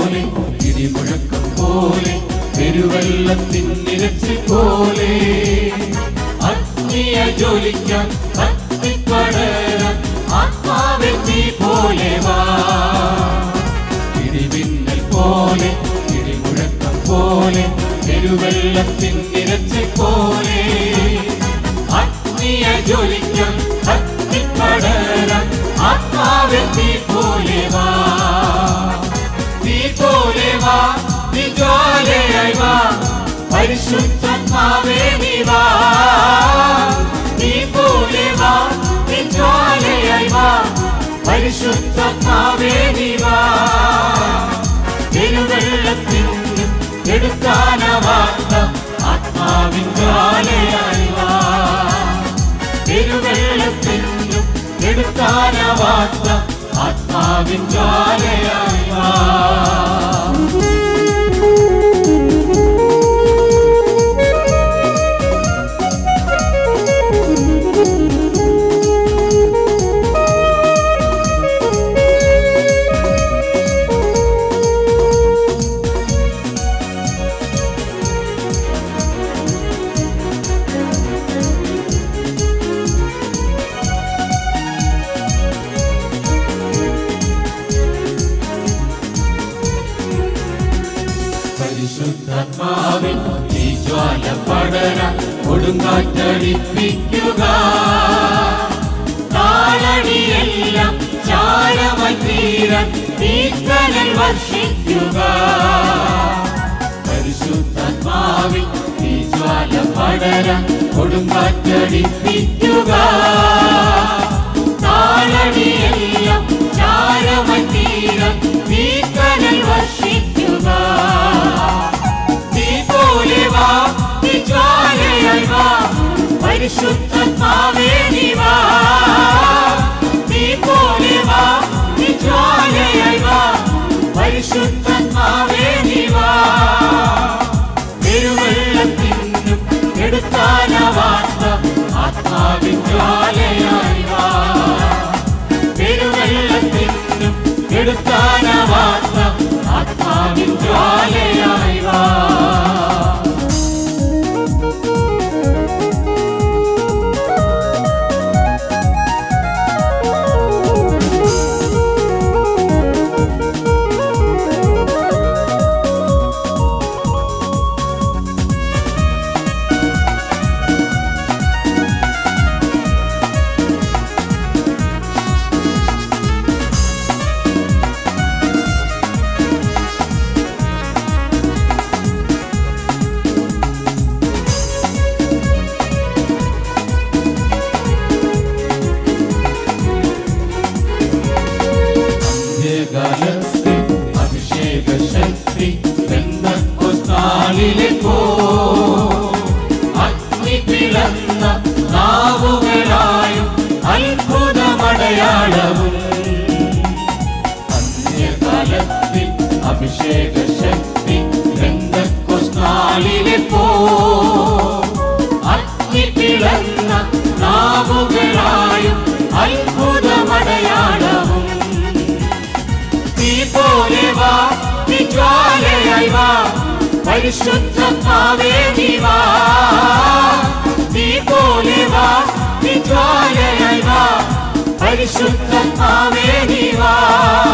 പോലെ ഇടിമുഴക്കം പോലെ പെരുവെള്ളത്തിൻ നിരച്ച് പോലെ അഗ്നിയ ജ്വലിക്കാൻ കത്തിപ്പടരാൻ ആത്മാവിൽ തീ പോലെ വാ ഇടിമിന്നൽ പോലെ ഇടിമുഴക്കം പോലെ പെരുവെള്ളത്തിൻ നിരച്ച് പോലെ അഗ്നിയ ജ്വലിക്കാൻ കത്തിപ്പടരാൻ ആത്മാവിൽ തീ പോലെ വാ തീ പോലെ വാ നീ ജ്വാലയായി വാ പരിശുദ്ധാത്മാവേ നീ വാ നീ പോലെ വാ നീ ജ്വാലയായി വാ പരിശുദ്ധാത്മാവേ നീ വാ തിരുവെള്ളത്തിൽ എടുക്കാനവാത്ത ആത്മാവിൻ ജ്വാലയായി വാ തിരുവെള്ളത്തിൽ എടുക്കാനവാത്ത ആത്മാവിൻ ജ്വാലയായി വാ പരിശുദ്ധാത്മാവിൻ ഈ ജ്വാല പടര കൊടുങ്കാറ്റടിപ്പിക്കുക താളടിയെല്ലാം ചാരമായി തീരാൻ തീക്കനൽ വർഷിക്കുക പരിശുദ്ധാത്മാവിൻ ഈ ജ്വാല പടര കൊടുങ്കാറ്റടിപ്പിക്കുക താളടിയെല്ലാം ചാരമായി തീരാൻ തീക്കനൽ വർഷിക്കുക നീ പോലെ വാ നീ ജ്വാലയായി വാ പരിശുദ്ധാത്മാവേ നീ വാ നീ പോലെ വാ നീ ജ്വാലയായി വാ പരിശുദ്ധാത്മാവേ നീ വാ തിരുവെള്ളത്തിനും എടുക്കാനവാത്ത ആത്മാവിൻ ജ്വാലയായി വാ തിരുവെള്ളത്തിനും എടുക്കാനവാത്ത ആത്മാവിൻ ജ്വാലയായി വാ അന്ത്യകാലത്തിൽ അഭിഷേക ശക്തി പെന്തക്കോസ്താലിലെ പോ അഗ്നി പിളർന്ന നാവുകളായും അത്ഭുതമടയാളവും അന്ത്യകാലത്തിൽ അഭിഷേക ശക്തി പെന്തക്കോസ്താലിലെ പോ അഗ്നി പിളർന്ന നാവുകളായും അത്ഭുതമടയാളവും നീ പോലെ വാ നീ ജ്വാലയായി വാ പരിശുദ്ധാത്മാവേ നീ വാ നീ പോലെ വാ നീ ജ്വാലയായി വാ പരിശുദ്ധാത്മാവേ നീ വാ